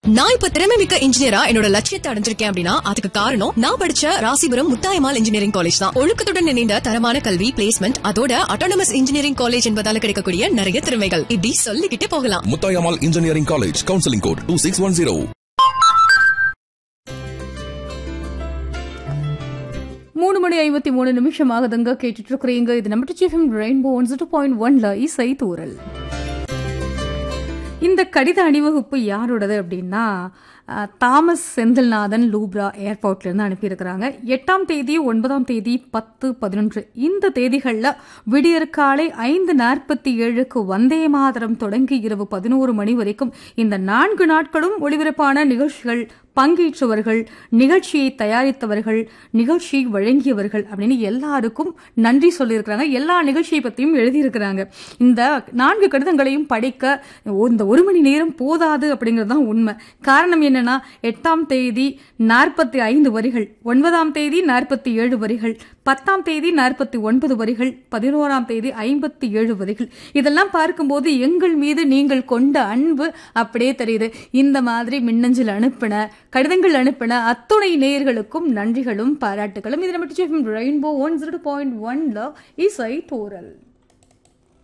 நான் இப்ப திறமை மிக்க இன்ஜினியரா என்னோட லட்சியத்தை அடைஞ்சிருக்கேன் அப்படின்னா அதுக்கு காரணம் நான் படிச்ச ராசிபுரம் முத்தாயமால் இன்ஜினியரிங் காலேஜ் தான் ஒழுக்கத்துடன் இணைந்த தரமான கல்வி பிளேஸ்மெண்ட் அதோட அட்டானமஸ் இன்ஜினியரிங் காலேஜ் என்பதால கிடைக்கக்கூடிய நிறைய திறமைகள் இப்படி சொல்லிக்கிட்டே போகலாம் Muthayammal engineering college counselling code two six one zero மூணு மணி ஐம்பத்தி மூணு நிமிஷம் ஆகுதுங்க கேட்டுட்டு இருக்கிறீங்க இது நம்ம Trichy FM rainbow one two point ஒன்ல இசை தூரல் இந்த கடித அணிவகுப்பு யாரோடது அப்படின்னா அஹ், தாமஸ் செந்தில்நாதன் லூப்ரா ஏர்போர்ட்ல இருந்து அனுப்பியிருக்கிறாங்க எட்டாம் தேதி ஒன்பதாம் தேதி பத்து பதினொன்று இந்த தேதிகளில் விடியற் காலை ஐந்து நாற்பத்தி ஏழுக்கு வந்தே மாதரம் தொடங்கி இரவு பதினோரு மணி வரைக்கும் இந்த நான்கு நாட்களும் ஒளிபரப்பான நிகழ்ச்சிகள் பங்கேற்றவர்கள் நிகழ்ச்சியை தயாரித்தவர்கள் நிகழ்ச்சியை வழங்கியவர்கள் அப்படின்னு எல்லாருக்கும் நன்றி சொல்லியிருக்கிறாங்க எல்லா நிகழ்ச்சியை பற்றியும் எழுதியிருக்கிறாங்க இந்த நான்கு கடிதங்களையும் படிக்க இந்த ஒரு மணி நேரம் போதாது அப்படிங்கிறது தான் உண்மை காரணம் என்னன்னா எட்டாம் தேதி நாற்பத்தி ஐந்து வரிகள் ஒன்பதாம் தேதி நாற்பத்தி ஏழு வரிகள் பத்தாம் தேதி நாற்பத்தி ஒன்பது வரிகள் பதினோராம் தேதி ஐம்பத்தி ஏழு வரிகள் இதெல்லாம் பார்க்கும்போது எங்கள் மீது நீங்கள் கொண்ட அன்பு அப்படியே தெரியுது இந்த மாதிரி மின்னஞ்சல் அனுப்பின கடிதங்கள் அனுப்பின அத்துணை நேயர்களுக்கும் நன்றிகளும் பாராட்டுகளும் இது நம்ம ரெயின்போ ஒன் ஜீரோ பாயிண்ட் ஒன்ல இசை தோரல்